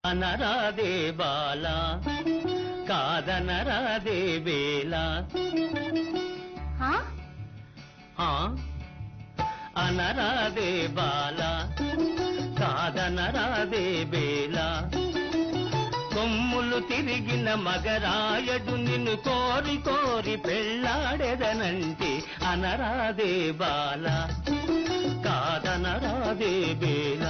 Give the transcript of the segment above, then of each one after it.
అనరాదే బాల కాదనరాదే వేళ ఆ? ఆ? అనరాదే బాల కాదనరాదే వేళ కొమ్ములు తిరిగిన మగరాయడు నిన్ను కోరి కోరి పెళ్ళాడెదనంటే అనరాదే బాల కాదనరాదే బేలా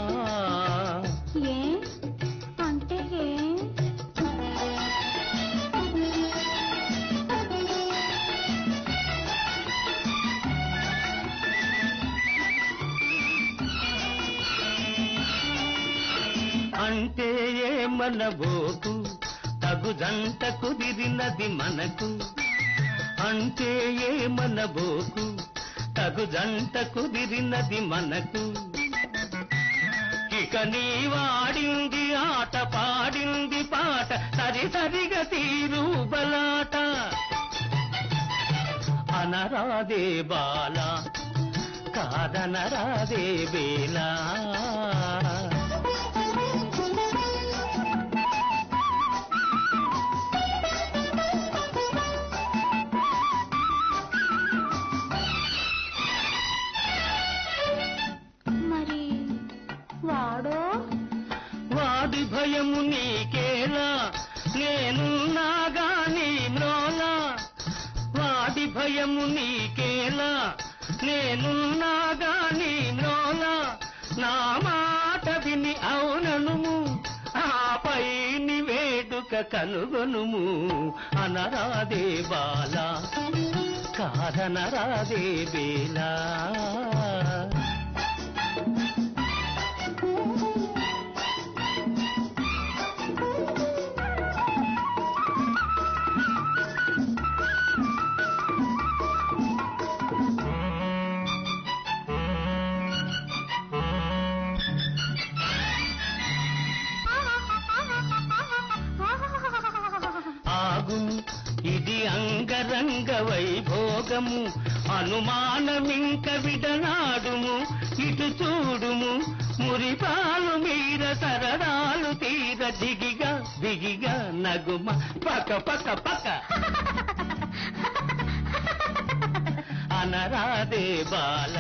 ఏ అంటే ఏ అంటే ఏమనబోకు తగు జంట కుదిరినది మనకు అంటే ఏమనబోకు తగు జంట కుదిరినది మనకు ఇక నీ వాడింది ఆట పాడింది పాట సరి సరిగా తీరు బలాట అనరాదే బాల కాదనరాదే వేలా మరి వాడో వాడి భయము నీకేలా నేను నాగాని మ్రోలా వాడి భయము నీకేలా నేను నాగాని మ్రోలా నా మాట విని అవుననుము ఆపై ని వేడుక కనుగొనుము అనరాదే బాల కాదనరాదే బేలా ఆగుము ఇది అంగరంగ వైభోగము అనుమానమింక విడనాడుము ఇటు చూడుము మురిపాలు మీర సరదాలు తీర దిగిగా దిగిగా నగుమ పక పక పక అనరాదే బాల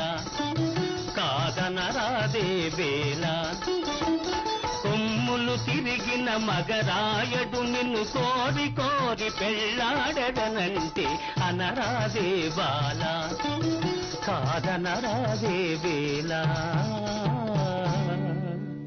కాదనరాదే బేలా కొమ్ములు తిరిగిన మగరాయడు నిన్ను కోరి కోరి పెళ్ళాడదనంటే అనరాదే బాల కాదనరాదే వేలా